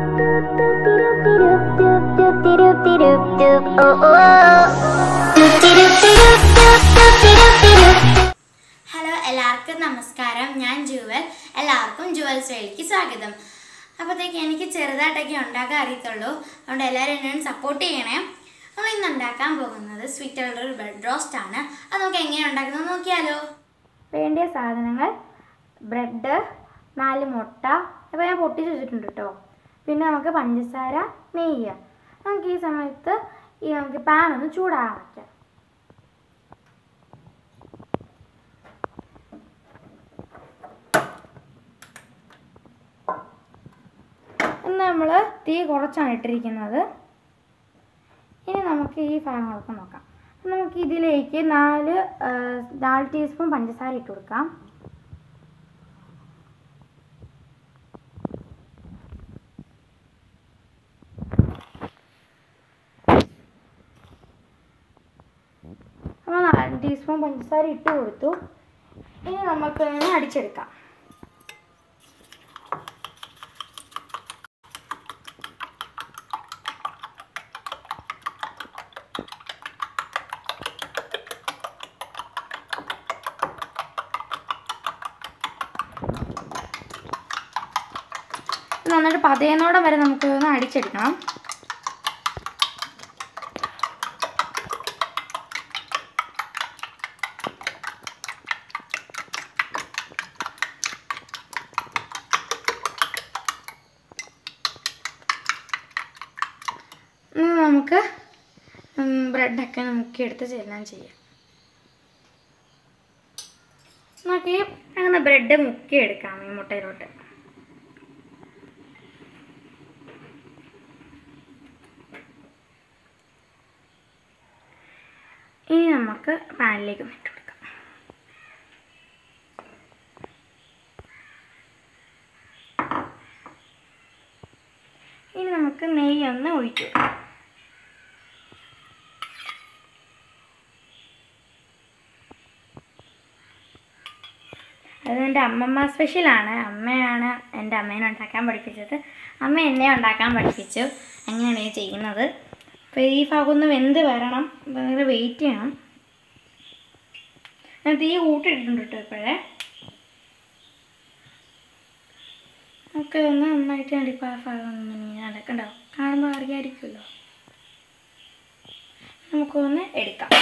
Hello എല്ലാവർക്കും നമസ്കാരം ഞാൻ ജുവൽ എല്ലാവർക്കും ജുവൽസ് വേലിക്ക് സ്വാഗതം അപ്പോഴത്തേക്ക് എനിക്ക് ചെറുതായിട്ടൊക്കെ ഉണ്ടാക്കാൻ അറിയത്തുള്ളൂ അതുകൊണ്ട് എല്ലാവരും എന്നെ സപ്പോർട്ട് ചെയ്യണേ നമ്മൾ ഇന്ന് ഉണ്ടാക്കാൻ പോകുന്നത് സ്വീറ്റ് ഒരു ബ്രെഡ് റോസ്റ്റ് ആണ് അത് നമുക്ക് എങ്ങനെ ഉണ്ടാക്കുന്നത് നോക്കിയാലോ വേണ്ടിയ സാധനങ്ങൾ ബ്രെഡ് നാല് മുട്ട അപ്പോൾ ഞാൻ പൊട്ടിച്ച് വെച്ചിട്ടുണ്ട് കേട്ടോ പിന്നെ നമുക്ക് പഞ്ചസാര നെയ്യ് നമുക്ക് ഈ സമയത്ത് ഈ നമുക്ക് പാൻ ഒന്ന് ചൂടാകാൻ വയ്ക്കാം ഇന്ന് നമ്മൾ തീ കുറച്ചാണ് ഇട്ടിരിക്കുന്നത് ഇനി നമുക്ക് ഈ ഭാഗങ്ങളൊക്കെ നോക്കാം അപ്പം നമുക്ക് ഇതിലേക്ക് നാല് ആ, നാല് ടീസ്പൂൺ പഞ്ചസാര ഇട്ട് കൊടുക്കാം അപ്പോൾ നാല് ടീസ്പൂൺ പഞ്ചസാര ഇട്ട് കൊടുത്തു ഇനി നമുക്ക് ഇങ്ങനെ അടിച്ചെടുക്കാം നന്നായിട്ട് പതയുന്നോടം വരെ നമുക്ക് ഒന്ന് അടിച്ചെടുക്കണം ഇനി നമുക്ക് ബ്രെഡൊക്കെ മുക്കിയെടുത്ത് ചെല്ലാൻ ചെയ്യാം നമുക്ക് ഈ അങ്ങനെ ബ്രെഡ് മുക്കിയെടുക്കാം ഈ മുട്ടയിലോട്ട് ഇനി നമുക്ക് പാനിലേക്ക് ഒന്ന് ഇട്ട് കൊടുക്കാം ഇനി നമുക്ക് നെയ്യ് ഒന്ന് ഒഴിച്ചു കൊടുക്കാം അത് എൻ്റെ അമ്മമ്മ സ്പെഷ്യലാണ് അമ്മയാണ് എൻ്റെ അമ്മേനെ ഉണ്ടാക്കാൻ പഠിപ്പിച്ചത് അമ്മ എന്നെ ഉണ്ടാക്കാൻ പഠിപ്പിച്ചു അങ്ങനെയാണ് ഇത് ചെയ്യുന്നത് അപ്പോൾ ഈ ഭാഗം ഒന്ന് വെന്ത് വരണം ഭയങ്കര വെയിറ്റ് ചെയ്യണം ഞാൻ തീ കൂട്ടിയിട്ടുണ്ട് കേട്ടോ ഇപ്പോഴേ നമുക്ക് ഒന്ന് നന്നായിട്ട് കണ്ടിപ്പോൾ ആ ഭാഗം ഒന്ന് ഇങ്ങനെ അടക്കണ്ടാവും കാണുമ്പോൾ അറിയാമായിരിക്കുമല്ലോ നമുക്കൊന്ന് എടുക്കാം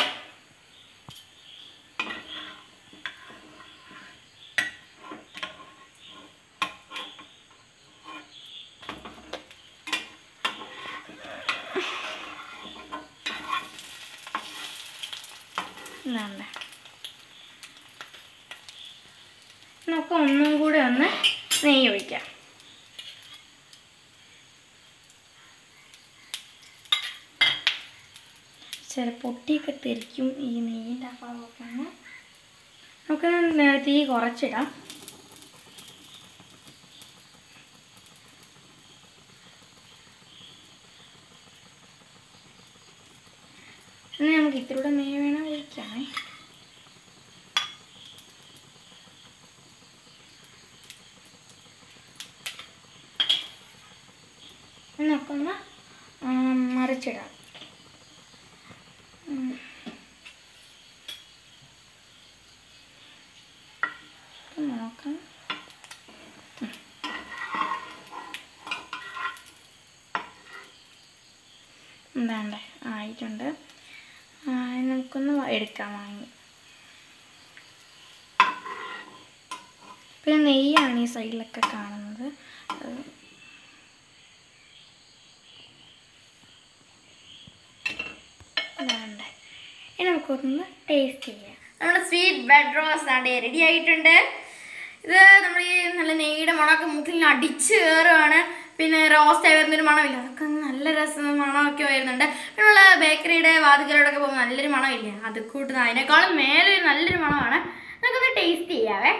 ഇതാണ്ട് നമുക്ക് ഒന്നും കൂടെ ഒന്ന് നെയ്യ് ഒഴിക്കാം ചില പൊട്ടിയൊക്കെ തെറിക്കും ഈ നെയ്യിൻ്റെ ആ ഭാഗമൊക്കെ ഒന്ന് നമുക്ക് ന- തീ കുറച്ചിടാം ഇനി നമുക്ക് ഇത്തിലൂടെ നെയ്യ് വേണം ഒഴിക്കാമേ നമുക്കൊന്ന് മറിച്ചിടാം ഉം. ഇത് നോക്കാം ഉം. എന്താണ്ട് ആയിട്ടുണ്ട് ആ, ഇനി നമുക്കൊന്ന് എടുക്കാം വാങ്ങി പിന്നെ നെയ്യാണ് ഈ സൈഡിലൊക്കെ കാണുന്നത് അത് ഇതാണ്ട്. ഇനി നമുക്കൊന്ന് ടേസ്റ്റ് ചെയ്യാം നമ്മുടെ സ്വീറ്റ് ബ്രെഡ് റോസ് ആണ്ട് റെഡി ആയിട്ടുണ്ട് ഇത് നമ്മൾ ഈ നല്ല നെയ്യുടെ മണമൊക്കെ മൂക്കിൽ അടിച്ച് കയറുകയാണ് പിന്നെ റോസ്റ്റ് ആയി വരുന്നൊരു മണമില്ല അതൊക്കെ നല്ല രസം മണമൊക്കെ വരുന്നുണ്ട് പിന്നെ ഉള്ള ബേക്കറിയുടെ വാതിക്കലോടൊക്കെ പോകുമ്പോൾ നല്ലൊരു മണമില്ല അത് കൂട്ടുന്ന അതിനേക്കാളും മേലെ ഒരു നല്ലൊരു മണമാണ് നമുക്കൊന്ന് ടേസ്റ്റ് ചെയ്യാവേ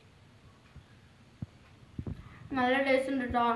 നല്ല ടേസ്റ്റ് ഉണ്ട് കേട്ടോ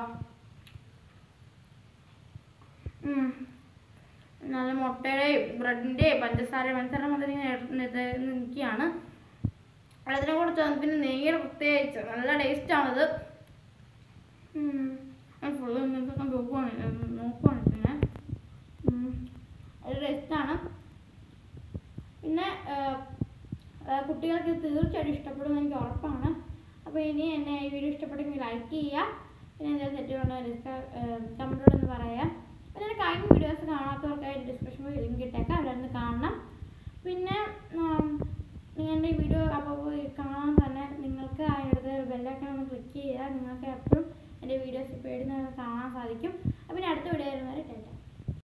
ഉം. നല്ല മുട്ടയുടെയും ബ്രെഡിൻ്റെയും പഞ്ചസാര പഞ്ചസാര മുതൽ ഇങ്ങനെ നിൽക്കുകയാണ് വെള്ളത്തിനെ കൂടെ ചേർന്ന് പിന്നെ നെയ്യുടെ പ്രത്യേകിച്ച് നല്ല ടേസ്റ്റാണിത് ഫുള്ള് നോക്കുവാണ് നോക്കുവാണ് പിന്നെ ഉം, ഒരു രസമാണ് പിന്നെ ആ, ആ, കുട്ടികൾക്ക് ഇത് തീർച്ചയായിട്ടും ഇഷ്ടപ്പെടുമെന്ന് എനിക്ക് ഉറപ്പാണ് അപ്പോൾ ഇനി എന്നെ ഈ വീഡിയോ ഇഷ്ടപ്പെട്ടെങ്കിൽ ലൈക്ക് ചെയ്യുക പിന്നെ എന്തെങ്കിലും തെറ്റുകളുണ്ടോ ഡിസ്ക